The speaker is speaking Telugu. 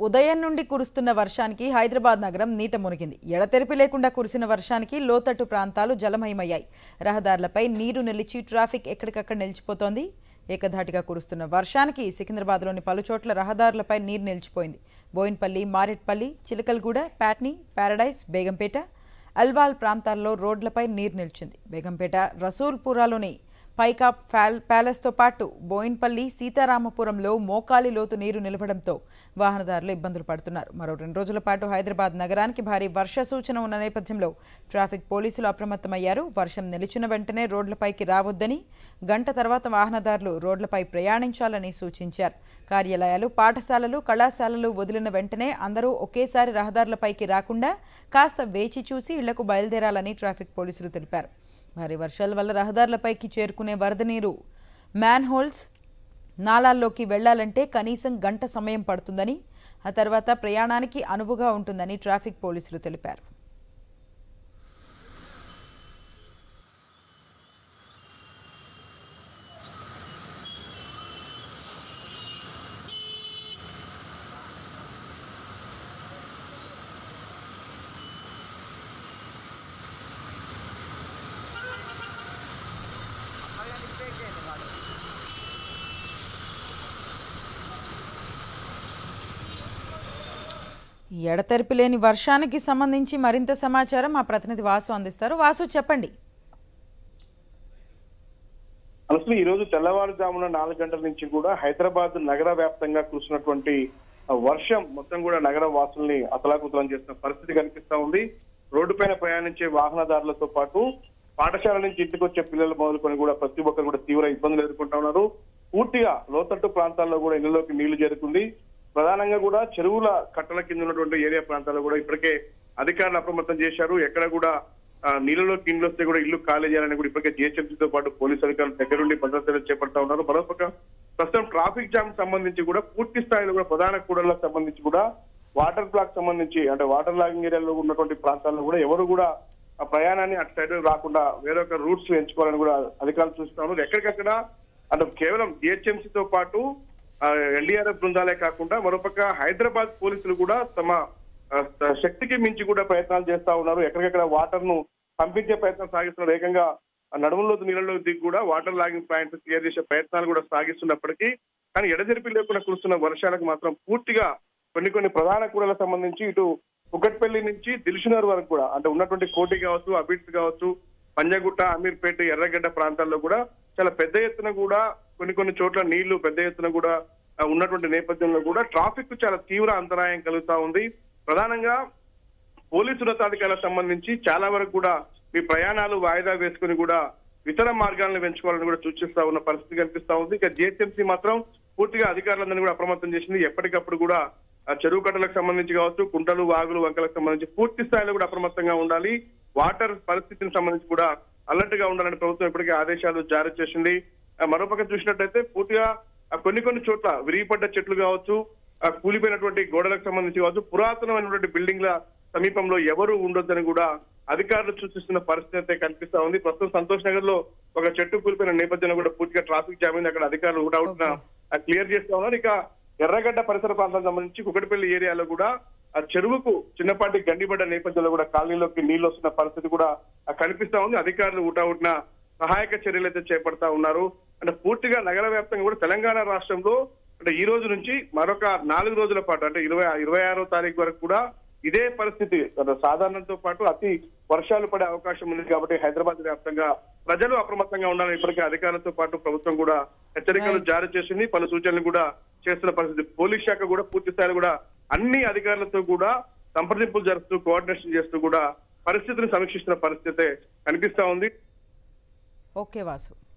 ఉదయం నుండి కురుస్తున్న వర్షానికి హైదరాబాద్ నగరం నీట మునిగింది ఎడతెరిపి లేకుండా కురిసిన వర్షానికి లోతట్టు ప్రాంతాలు జలమయమయ్యాయి రహదారులపై నీరు నిలిచి ట్రాఫిక్ ఎక్కడికక్కడ నిలిచిపోతోంది ఏకధాటిగా కురుస్తున్న వర్షానికి సికింద్రాబాద్లోని పలుచోట్ల రహదారులపై నీరు నిలిచిపోయింది బోయిన్పల్లి మారెట్పల్లి చిలకల్గూడ ప్యాట్నీ పారడైజ్ బేగంపేట అల్వాల్ ప్రాంతాల్లో రోడ్లపై నీరు నిలిచింది బేగంపేట రసూల్పురాలోని పైకాప్ ఫ్యాల్ ప్యాలెస్తో పాటు బోయిన్పల్లి సీతారామపురంలో మోకాలి లోతు నీరు నిలవడంతో వాహనదారులు ఇబ్బందులు పడుతున్నారు మరో రెండు రోజుల పాటు హైదరాబాద్ నగరానికి భారీ వర్ష సూచన ఉన్న నేపథ్యంలో ట్రాఫిక్ పోలీసులు అప్రమత్తమయ్యారు వర్షం నిలిచిన వెంటనే రోడ్లపైకి రావద్దని గంట తర్వాత వాహనదారులు రోడ్లపై ప్రయాణించాలని సూచించారు కార్యాలయాలు పాఠశాలలు కళాశాలలు వదిలిన వెంటనే అందరూ ఒకేసారి రహదారులపైకి రాకుండా కాస్త వేచి చూసి ఇళ్లకు బయలుదేరాలని ట్రాఫిక్ పోలీసులు తెలిపారు భారీ వర్షాల వల్ల రహదారులపైకి చేరుకునే వరద నీరు మ్యాన్ హోల్స్ నాలాల్లోకి వెళ్లాలంటే కనీసం గంట సమయం పడుతుందని ఆ తర్వాత ప్రయాణానికి అనువుగా ఉంటుందని ట్రాఫిక్ పోలీసులు తెలిపారు ఈ ఎడతెరిపి లేని వర్షానికి సంబంధించి మరింత సమాచారం మా ప్రతినిధి వాసు అందిస్తారు వాసు చెప్పండి అసలు ఈ రోజు తెల్లవారుజామున నాలుగు గంటల నుంచి కూడా హైదరాబాద్ నగర వ్యాప్తంగా కురిసినటువంటి ఆ వర్షం మొత్తం కూడా నగర వాసుల్ని అతలాకుతలం చేసిన పరిస్థితి కనిపిస్తా ఉంది రోడ్డు పైన ప్రయాణించే వాహనదారులతో పాటు పాఠశాల నుంచి ఇంటికి వచ్చే పిల్లలు మొదలుకొని కూడా ప్రతి ఒక్కరు కూడా తీవ్ర ఇబ్బందులు ఎదుర్కొంటా ఉన్నారు పూర్తిగా లోతట్టు ప్రాంతాల్లో కూడా ఇళ్లలోకి నీళ్లు చేరుకుంది ప్రధానంగా కూడా చెరువుల కట్టల కింద ఉన్నటువంటి ఏరియా ప్రాంతాల్లో కూడా ఇప్పటికే అధికారులు అప్రమత్తం చేశారు ఎక్కడ కూడా ఆ, నీళ్ళలోకి ఇండ్లు వస్తే కూడా ఇల్లు ఖాళీ చేయాలని కూడా ఇప్పటికే జిహెచ్ఎంసీతో పాటు పోలీసు అధికారులు దగ్గరుండి భద్రత చర్యలు చేపడతా ఉన్నారు మరోపక్క ప్రస్తుతం ట్రాఫిక్ జామ్ సంబంధించి కూడా పూర్తి స్థాయిలో కూడా ప్రధాన కూడళ్లకు సంబంధించి కూడా వాటర్ బ్లాక్ సంబంధించి అంటే వాటర్ లాగింగ్ ఏరియాలో ఉన్నటువంటి ప్రాంతాల్లో కూడా ఎవరు కూడా ఆ ప్రయాణాన్ని అటు సైడ్ రాకుండా వేరొక రూట్స్ ఎంచుకోవాలని కూడా అధికారులు చూస్తా ఉన్నారు ఎక్కడికక్కడ అంటే కేవలం జిహెచ్ఎంసీతో పాటు ఎన్డీఆర్ఎఫ్ బృందాలే కాకుండా మరోపక్క హైదరాబాద్ పోలీసులు కూడా తమ ఆ, త- శక్తికి మించి కూడా ప్రయత్నాలు చేస్తా ఉన్నారు ఎక్కడికెక్కడ వాటర్ ను పంపించే ప్రయత్నం సాగిస్తున్నారు ఏకంగా ఆ నడుములో నీళ్ళలో దిగి కూడా వాటర్ లాగింగ్ పాయింట్స్ క్లియర్ చేసే ప్రయత్నాలు కూడా సాగిస్తున్నప్పటికీ కానీ ఎడతెరిపి లేకుండా కురుస్తున్న వర్షాలకు మాత్రం పూర్తిగా కొన్ని కొన్ని ప్రధాన కూడలకు సంబంధించి ఇటు కుకట్పల్లి నుంచి దిల్షునర్ వరకు కూడా అంటే ఉన్నటువంటి కోటి కావచ్చు అబిడ్స్ కావచ్చు పంజగుట్ట అమీర్పేట ఎర్రగడ్డ ప్రాంతాల్లో కూడా చాలా పెద్ద ఎత్తున కూడా కొన్ని కొన్ని చోట్ల నీళ్లు పెద్ద ఎత్తున కూడా ఆ, ఉన్నటువంటి నేపథ్యంలో కూడా ట్రాఫిక్ కు చాలా తీవ్ర అంతరాయం కలుగుతా ఉంది ప్రధానంగా పోలీసు ఉన్నతాధికారులకు సంబంధించి చాలా వరకు కూడా మీ ప్రయాణాలు వాయిదా వేసుకుని కూడా ఇతర మార్గాలను పెంచుకోవాలని కూడా సూచిస్తా ఉన్న పరిస్థితి కనిపిస్తా ఉంది ఇక జిహెచ్ఎంసీ మాత్రం పూర్తిగా అధికారులందరినీ కూడా అప్రమత్తం చేసింది ఎప్పటికప్పుడు కూడా ఆ చెరువు కట్టలకు సంబంధించి కావచ్చు కుంటలు వాగులు వంకలకు సంబంధించి పూర్తి స్థాయిలో కూడా అప్రమత్తంగా ఉండాలి వాటర్ పరిస్థితిని సంబంధించి కూడా అలర్ట్ గా ఉండాలని ప్రభుత్వం ఇప్పటికే ఆదేశాలు జారీ చేసింది ఆ మరోపక్క చూసినట్టయితే పూర్తిగా ఆ కొన్ని కొన్ని చోట్ల విరిగిపడ్డ చెట్లు కావచ్చు ఆ కూలిపోయినటువంటి గోడలకు సంబంధించి కావచ్చు పురాతనమైనటువంటి బిల్డింగ్ల సమీపంలో ఎవరు ఉండొద్దని కూడా అధికారులు సూచిస్తున్న పరిస్థితి అయితే కనిపిస్తా ఉంది ప్రస్తుతం సంతోష్ నగర్ లో ఒక చెట్టు కూలిపోయిన నేపథ్యంలో కూడా పూర్తిగా ట్రాఫిక్ జామ్ అయింది అక్కడ అధికారులు ఊటౌట్ క్లియర్ చేస్తా ఉన్నారు ఇక ఎర్రగడ్డ పరిసర ప్రాంతాలకు సంబంధించి కుకటిపల్లి ఏరియాలో కూడా ఆ చెరువుకు చిన్నపాటి గండిపడ్డ నేపథ్యంలో కూడా కాలనీలోకి నీళ్లు వస్తున్న పరిస్థితి కూడా ఆ కనిపిస్తా ఉంది అధికారులు ఊటౌట్న సహాయక చర్యలు అయితే చేపడతా ఉన్నారు అంటే పూర్తిగా నగర వ్యాప్తంగా కూడా తెలంగాణ రాష్ట్రంలో అంటే ఈ రోజు నుంచి మరొక నాలుగు రోజుల పాటు అంటే ఇరవై ఇరవై ఆరో తారీఖు వరకు కూడా ఇదే పరిస్థితి అంటే సాధారణంతో పాటు అతి వర్షాలు పడే అవకాశం ఉంది కాబట్టి హైదరాబాద్ వ్యాప్తంగా ప్రజలు అప్రమత్తంగా ఉండాలని ఇప్పటికే అధికారులతో పాటు ప్రభుత్వం కూడా హెచ్చరికలు జారీ చేసింది పలు సూచనలు కూడా చేస్తున్న పరిస్థితి పోలీస్ శాఖ కూడా పూర్తి స్థాయిలో కూడా అన్ని అధికారులతో కూడా సంప్రదింపులు జరుపుతూ కోఆర్డినేషన్ చేస్తూ కూడా పరిస్థితిని సమీక్షిస్తున్న పరిస్థితి కనిపిస్తా ఉంది ఓకే వాసు